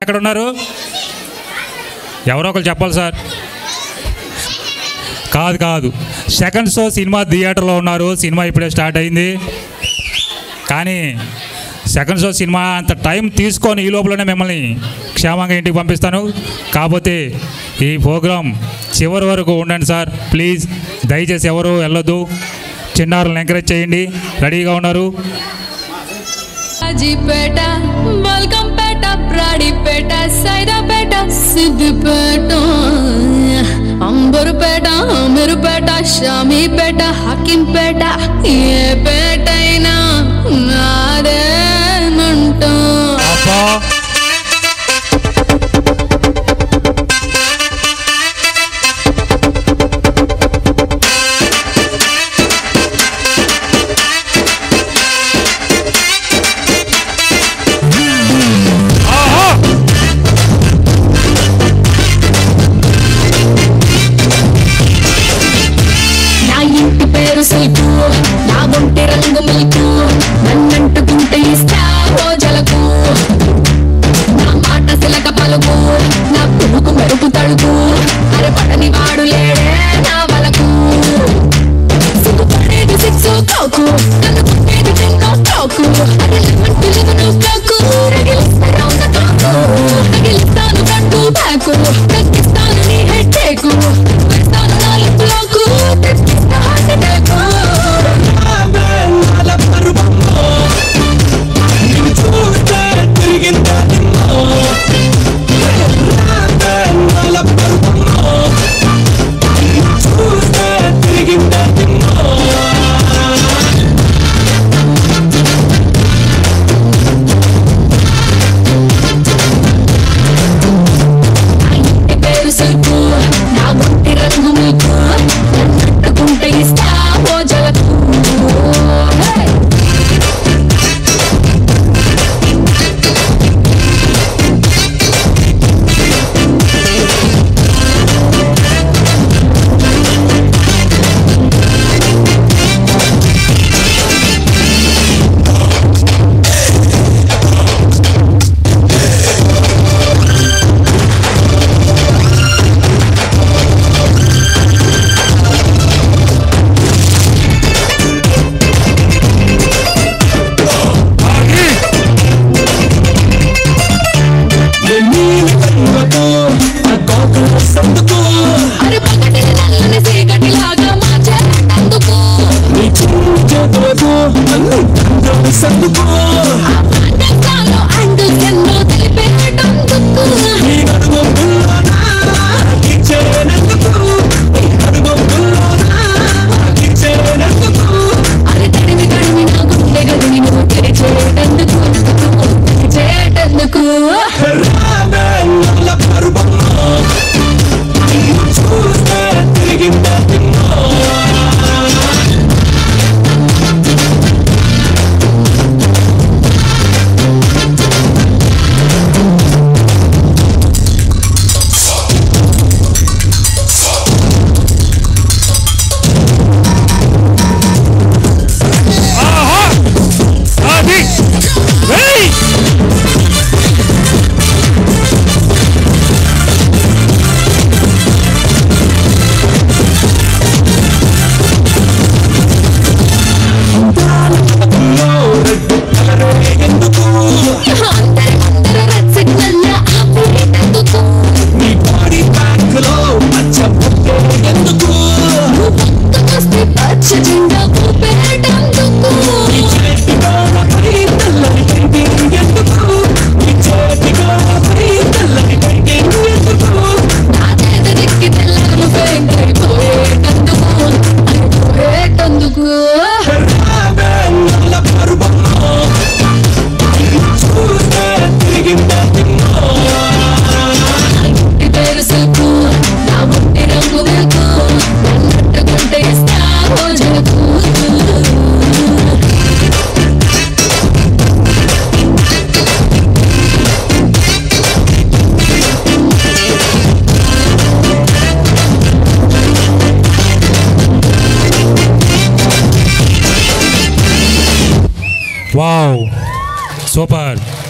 ఎక్కడ ఉన్నారు ఎవరో ఒకరు చెప్పాలి సార్ కాదు కాదు సెకండ్ షో సినిమా థియేటర్లో ఉన్నారు సినిమా ఇప్పుడే స్టార్ట్ అయింది కానీ సెకండ్ షో సినిమా అంత టైం తీసుకొని ఈ లోపలనే మిమ్మల్ని క్షేమంగా ఇంటికి పంపిస్తాను కాకపోతే ఈ ప్రోగ్రాం చివరి వరకు ఉండండి సార్ ప్లీజ్ దయచేసి ఎవరు వెళ్ళొద్దు చిన్నారులను ఎంకరేజ్ చేయండి రెడీగా ఉన్నారు రాజీపేట బల్కంపేట ప్రాడిపేట సైదాపేట సిద్దిపేట అంబరుపేట అమీరుపేట షామీపేట హకింపేట ఏ పేటైనా నాదేనంటా అబ్బా నా ఇంటి పేరు సిల్కు నా ఒంటి రంగు మిల్కు నన్నంటుకుంటే ఇస్తా రోజలకు నా మాట సిలక పలుకు నా పులుకు మెరుపు తడుకు అరపడని వాడు లేడే నా వలకు సిగ్గుపడేది సిక్స్ కాకు నన్ను పుట్టేది చిన్న కాకు అది లెమన్ పిలుగును కాకు రగిలిస్తాను ఉన్న కాకు రగిలిస్తాను కంటూ బ్యాకు తగ్గిస్తాను నీ హెడ్ టేకు పెడతాను నా లిప్ లాకు తెప్పిస్తా హార్ట్ అటాకు ఇంటి పేరు సిల్కు నా ఒంటి రంగు మీకు నన్నంటుకుంటే ఇస్తా భోజలకు Hey! అరే పక్కటి నల్లని చీకటిలాగా మార్చేటందుకు అండర్స్టాండ్ అండర్ ఎన్నో తెలిపేటందుకు అరే తడిమి తడిమి నా గుండె గదిని నువ్వు తెరిచేటందుకు తెరిచేటందుకు అది వెయ్! అందరి అందర రెడ్ సిగ్నల్ ఆపేటందుకు నువ్వు పక్కకొస్తే పచ్చ జెండా ఊపేటందుకు నా చేత దిక్కి తెల్లను పోయేటందుకు పోయేటందుకు ఇంటి పేరు సిల్కు నా ఒంటి రంగు వెలుగు నన్నట్టుకుంటే ఇస్తా రోజులకు వావ్ సూపర్